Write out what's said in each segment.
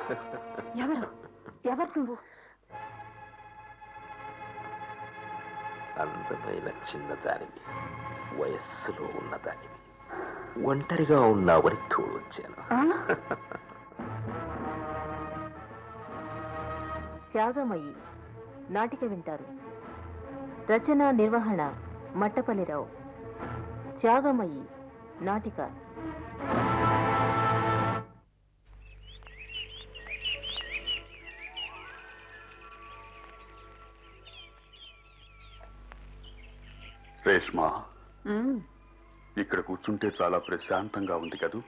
ఎవరు ఎవరు నువ్వు అందమైన చిన్నదానివి వయస్సులో ఉన్నదానివి ఒంటరిగా ఉన్నావని తోడొచ్చాను ఆ? త్యాగమయ్యి నాటిక వింటారు రచన నిర్వహణ మట్టపల్లిరావు త్యాగమయ్యి నాటిక రేష్మా మ్మ్. ఇక్కడ కూర్చుంటే చాలా ప్రశాంతంగా ఉంది కదూ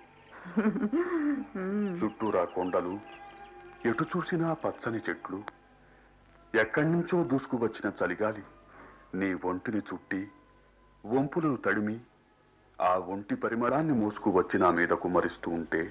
మ్మ్. చుట్టూరా కొండలు ఎటు చూసినా పచ్చని చెట్లు ఎక్కడి నుంచో దూసుకువచ్చిన చలిగాలి నీ ఒంటిని చుట్టి వంపులను తడిమి ఆ ఒంటి పరిమళాన్ని మోసుకు వచ్చి నా మీద కుమ్మరిస్తూ ఉంటే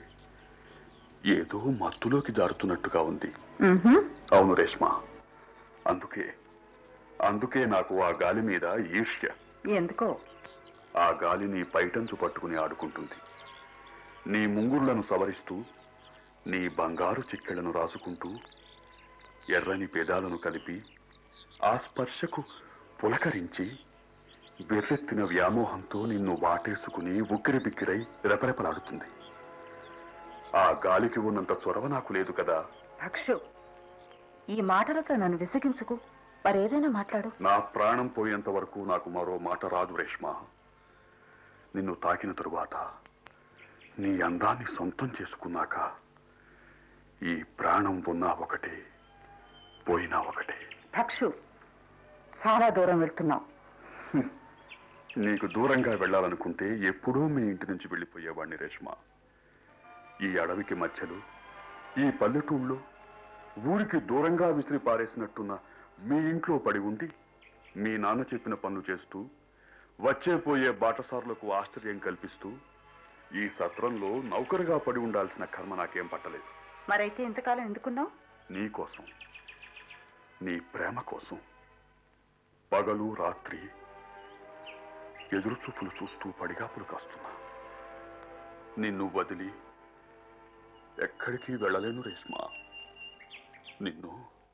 ఏదో మత్తులోకి జారుతున్నట్టుగా ఉంది మ్హూ. అవును రేష్మ అందుకే అందుకే నాకు ఆ గాలి మీద ఈర్ష్య ఎందుకో ఆ గాలి నీ పైటంచు పట్టుకుని ఆడుకుంటుంది నీ ముంగుర్లను సవరిస్తూ నీ బంగారు చిక్కెళ్లను రాసుకుంటూ ఎర్రని పెదాలను కలిపి ఆ స్పర్శకు పులకరించి బెర్రెత్తిన వ్యామోహంతో నిన్ను వాటేసుకుని ఉక్కిరి బిక్కిరై రెపరెపలాడుతుంది ఆ గాలికి ఉన్నంత చొరవ నాకు లేదు కదా అక్షు ఈ మాటలతో నన్ను విసిగించుకు మరేదైనా మాట్లాడు నా ప్రాణం పోయేంత వరకు నాకు మరో మాట రాదు రేష్మ నిన్ను తాకిన తరువాత నీ అందాన్ని సొంతం చేసుకున్నాక ఈ ప్రాణం ఉన్నా ఒకటే పోయినా ఒకటే అక్షు చాలా దూరం వెళ్తున్నావు నీకు దూరంగా వెళ్ళాలనుకుంటే ఎప్పుడూ మీ ఇంటి నుంచి వెళ్ళిపోయేవాడిని రేష్మ ఈ అడవికి మధ్యలో ఈ పల్లెటూళ్ళలో ఊరికి దూరంగా విసిరి పారేసినట్టున్న మీ ఇంట్లో పడి ఉండి మీ నాన్న చెప్పిన పనులు చేస్తూ వచ్చే పోయే బాటసారులకు ఆశ్చర్యం కల్పిస్తూ ఈ సత్రంలో నౌకరుగా పడి ఉండాల్సిన కర్మ నాకేం పట్టలేదు మరైతే ఇంతకాలం ఎందుకున్నావు నీ కోసం నీ ప్రేమ కోసం పగలు రాత్రి ఎదురుచూపులు చూస్తూ పడిగాపులు కాస్తున్నా నిన్ను వదిలి ఎక్కడికి వెళ్ళలేను రేష్మా నిన్ను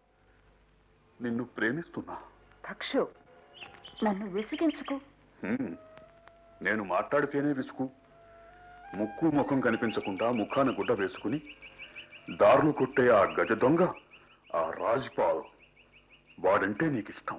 నిన్ను ప్రేమిస్తున్నా అక్షు నన్ను విసిగించుకు హ్మ్. నేను మాట్లాడితేనే విసుకు ముక్కు ముఖం కనిపించకుండా ముఖాన గుడ్డ వేసుకుని దారులు కొట్టే ఆ గజ దొంగ ఆ రాజ్పాల్ వాడంటే నీకు ఇష్టం